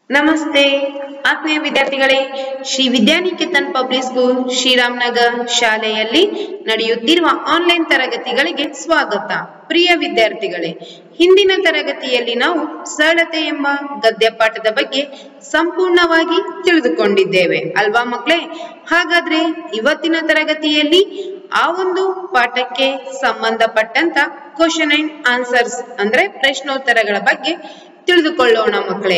ನಮಸ್ತೆ ಆತ್ಮೀಯ ವಿದ್ಯಾರ್ಥಿಗಳೇ ಶ್ರೀ ವಿದ್ಯಾನಿಕೇತನ್ ಪಬ್ಲಿಕ್ ಸ್ಕೂಲ್ ಶ್ರೀರಾಮ್ನಗರ್ ಶಾಲೆಯಲ್ಲಿ ನಡೆಯುತ್ತಿರುವ ಆನ್ಲೈನ್ ತರಗತಿಗಳಿಗೆ ಸ್ವಾಗತ ಪ್ರಿಯ ವಿದ್ಯಾರ್ಥಿಗಳೇ ಹಿಂದಿನ ತರಗತಿಯಲ್ಲಿ ನಾವು ಸರಳತೆ ಎಂಬ ಗದ್ಯ ಪಾಠದ ಬಗ್ಗೆ ಸಂಪೂರ್ಣವಾಗಿ ತಿಳಿದುಕೊಂಡಿದ್ದೇವೆ ಅಲ್ವಾ ಮಕ್ಕಳೇ ಹಾಗಾದ್ರೆ ಇವತ್ತಿನ ತರಗತಿಯಲ್ಲಿ ಆ ಒಂದು ಪಾಠಕ್ಕೆ ಸಂಬಂಧಪಟ್ಟಂತ ಕ್ವಶನ್ ಅಂಡ್ ಆನ್ಸರ್ಸ್ ಅಂದ್ರೆ ಪ್ರಶ್ನೋತ್ತರಗಳ ಬಗ್ಗೆ ತಿಳಿದುಕೊಳ್ಳೋಣ ಮಕ್ಕಳೇ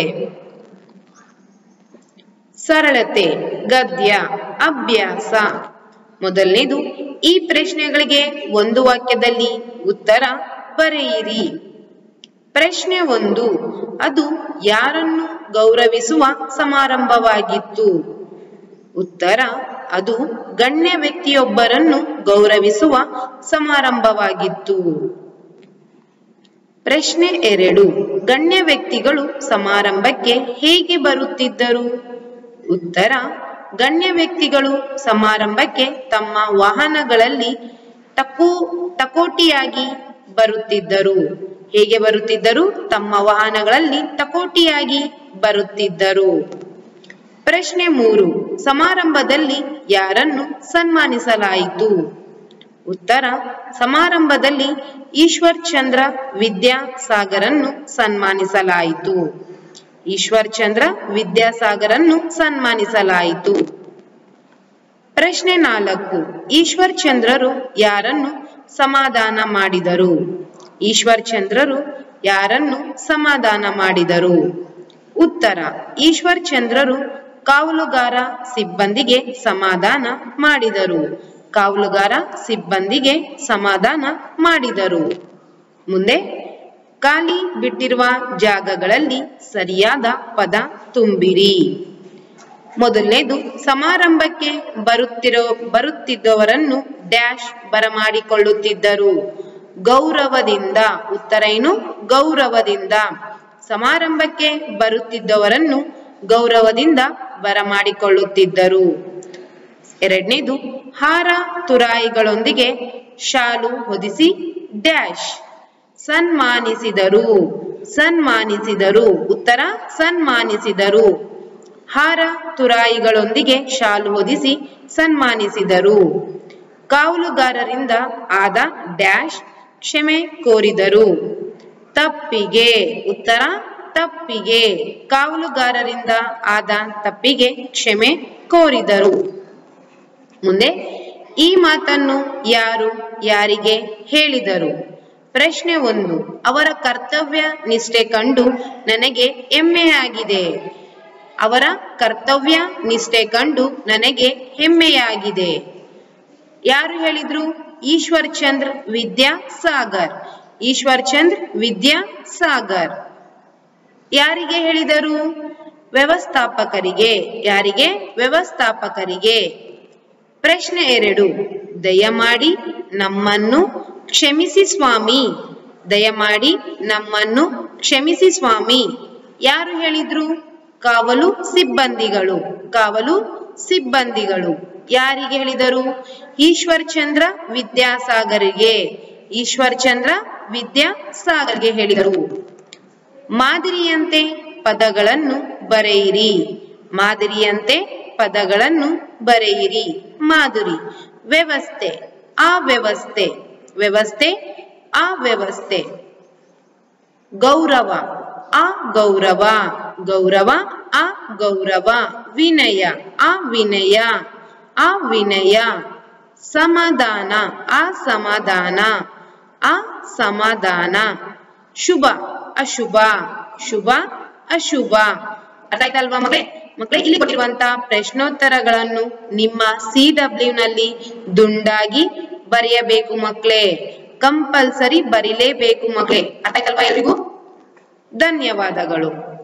ಸರಳತೆ ಗದ್ಯ ಅಭ್ಯಾಸ ಮೊದಲನೇದು ಈ ಪ್ರಶ್ನೆಗಳಿಗೆ ಒಂದು ವಾಕ್ಯದಲ್ಲಿ ಉತ್ತರ ಬರೆಯಿರಿ ಪ್ರಶ್ನೆ ಒಂದು ಅದು ಯಾರನ್ನು ಗೌರವಿಸುವ ಸಮಾರಂಭವಾಗಿತ್ತು ಉತ್ತರ ಅದು ಗಣ್ಯ ವ್ಯಕ್ತಿಯೊಬ್ಬರನ್ನು ಗೌರವಿಸುವ ಸಮಾರಂಭವಾಗಿತ್ತು ಪ್ರಶ್ನೆ ಎರಡು ಗಣ್ಯ ವ್ಯಕ್ತಿಗಳು ಸಮಾರಂಭಕ್ಕೆ ಹೇಗೆ ಬರುತ್ತಿದ್ದರು ಉತ್ತರ ಗಣ್ಯ ವ್ಯಕ್ತಿಗಳು ಸಮಾರಂಭಕ್ಕೆ ತಮ್ಮ ವಾಹನಗಳಲ್ಲಿ ಟಕೋ ಟಕೋಟಿಯಾಗಿ ಬರುತ್ತಿದ್ದರು ಹೇಗೆ ಬರುತ್ತಿದ್ದರು ತಮ್ಮ ವಾಹನಗಳಲ್ಲಿ ಟಕೋಟಿಯಾಗಿ ಬರುತ್ತಿದ್ದರು ಪ್ರಶ್ನೆ ಮೂರು ಸಮಾರಂಭದಲ್ಲಿ ಯಾರನ್ನು ಸನ್ಮಾನಿಸಲಾಯಿತು ಉತ್ತರ ಸಮಾರಂಭದಲ್ಲಿ ಈಶ್ವರ್ ಚಂದ್ರ ವಿದ್ಯಾಸಾಗರನ್ನು ಸನ್ಮಾನಿಸಲಾಯಿತು ಈಶ್ವರ್ ಚಂದ್ರ ವಿದ್ಯಾಸಾಗರನ್ನು ಸನ್ಮಾನಿಸಲಾಯಿತು ಪ್ರಶ್ನೆ ನಾಲ್ಕು ಈಶ್ವರ್ ಚಂದ್ರರು ಯಾರನ್ನು ಸಮಾಧಾನ ಮಾಡಿದರು ಈಶ್ವರ್ ಚಂದ್ರರು ಯಾರನ್ನು ಸಮಾಧಾನ ಮಾಡಿದರು ಉತ್ತರ ಈಶ್ವರ್ ಚಂದ್ರರು ಕಾವಲುಗಾರ ಸಿಬ್ಬಂದಿಗೆ ಸಮಾಧಾನ ಮಾಡಿದರು ಕಾವಲುಗಾರ ಸಿಬ್ಬಂದಿಗೆ ಸಮಾಧಾನ ಮಾಡಿದರು ಮುಂದೆ ಖಾಲಿ ಬಿಟ್ಟಿರುವ ಜಾಗಗಳಲ್ಲಿ ಸರಿಯಾದ ಪದ ತುಂಬಿರಿ ಮೊದಲನೇದು ಸಮಾರಂಭಕ್ಕೆ ಬರುತ್ತಿರೋ ಬರುತ್ತಿದ್ದವರನ್ನು ಡ್ಯಾಶ್ ಬರಮಾಡಿಕೊಳ್ಳುತ್ತಿದ್ದರು ಗೌರವದಿಂದ ಉತ್ತರ ಏನು ಗೌರವದಿಂದ ಸಮಾರಂಭಕ್ಕೆ ಬರುತ್ತಿದ್ದವರನ್ನು ಗೌರವದಿಂದ ಬರಮಾಡಿಕೊಳ್ಳುತ್ತಿದ್ದರು ಎರಡನೇದು ಹಾರ ತುರಾಯಿಗಳೊಂದಿಗೆ ಶಾಲು ಹೊದಿಸಿ ಡ್ಯಾಶ್ ಸನ್ಮಾನಿಸಿದರು ಸನ್ಮಾನಿಸಿದರು ಉತ್ತರ ಸನ್ಮಾನಿಸಿದರು ಹಾರ ತುರಾಯಿಗಳೊಂದಿಗೆ ಶಾಲು ಹೊದಿಸಿ ಸನ್ಮಾನಿಸಿದರು ಕಾವಲುಗಾರರಿಂದ ಆದ ಡ್ಯಾಶ್ ಕ್ಷಮೆ ಕೋರಿದರು ತಪ್ಪಿಗೆ ಉತ್ತರ ತಪ್ಪಿಗೆ ಕಾವಲುಗಾರರಿಂದ ಆದ ತಪ್ಪಿಗೆ ಕ್ಷಮೆ ಕೋರಿದರು ಮುಂದೆ ಈ ಮಾತನ್ನು ಯಾರು ಯಾರಿಗೆ ಹೇಳಿದರು ಪ್ರಶ್ನೆ ಒಂದು ಅವರ ಕರ್ತವ್ಯ ನಿಷ್ಠೆ ಕಂಡು ನನಗೆ ಹೆಮ್ಮೆಯಾಗಿದೆ ಅವರ ಕರ್ತವ್ಯ ನಿಷ್ಠೆ ಕಂಡು ನನಗೆ ಹೆಮ್ಮೆಯಾಗಿದೆ ಯಾರು ಹೇಳಿದ್ರು ಈಶ್ವರ್ ಚಂದ್ರ ವಿದ್ಯಾ ಸಾಗರ್ ಈಶ್ವರ್ ಚಂದ್ರ ವಿದ್ಯಾ ಸಾಗರ್ ಯಾರಿಗೆ ಹೇಳಿದರು ವ್ಯವಸ್ಥಾಪಕರಿಗೆ ಯಾರಿಗೆ ವ್ಯವಸ್ಥಾಪಕರಿಗೆ ಪ್ರಶ್ನೆ ಎರಡು ದಯಮಾಡಿ ನಮ್ಮನ್ನು ಕ್ಷಮಿಸಿ ಸ್ವಾಮಿ ದಯಮಾಡಿ ನಮ್ಮನ್ನು ಕ್ಷಮಿಸಿ ಸ್ವಾಮಿ ಯಾರು ಹೇಳಿದ್ರು ಕಾವಲು ಸಿಬ್ಬಂದಿಗಳು ಕಾವಲು ಸಿಬ್ಬಂದಿಗಳು ಯಾರಿಗೆ ಹೇಳಿದರು ಈಶ್ವರ್ ಚಂದ್ರ ವಿದ್ಯಾಸಾಗರಿಗೆ ಈಶ್ವರ್ ಚಂದ್ರ ವಿದ್ಯಾಸಾಗರ್ಗೆ ಹೇಳಿದರು ಮಾದರಿಯಂತೆ ಪದಗಳನ್ನು ಬರೆಯಿರಿ ಮಾದರಿಯಂತೆ ಪದಗಳನ್ನು ಬರೆಯಿರಿ ಮಾಧುರಿ ವ್ಯವಸ್ಥೆ ಆ ವ್ಯವಸ್ಥೆ ವ್ಯವಸ್ಥೆ ಆ ವ್ಯವಸ್ಥೆ ಗೌರವ ಆ ಗೌರವ ಗೌರವ ಆ ಗೌರವ ವಿನಯ ಆ ವಿನಯ ಆ ವಿನಯ ಸಮಾಧಾನ ಆ ಸಮಾಧಾನ ಆ ಸಮಾಧಾನ ಶುಭ ಅಶುಭ ಶುಭ ಅಶುಭ ಅರ್ಥ ಆಯ್ತಲ್ವಾ ಮಕ್ಕಳೇ ಮಕ್ಕಳೇ ಇಲ್ಲಿ ಕೊಟ್ಟಿರುವಂತಹ ಪ್ರಶ್ನೋತ್ತರಗಳನ್ನು ನಿಮ್ಮ ಸಿ ಡಬ್ಲ್ಯೂ ನಲ್ಲಿ ದುಂಡಾಗಿ ಬರೆಯಬೇಕು ಮಕ್ಕಳೇ ಕಂಪಲ್ಸರಿ ಬರಿಲೇಬೇಕು ಮಕ್ಕಳೇ ಅರ್ಥ ಆಯ್ತಲ್ವಾ ಎಲ್ರಿಗೂ ಧನ್ಯವಾದಗಳು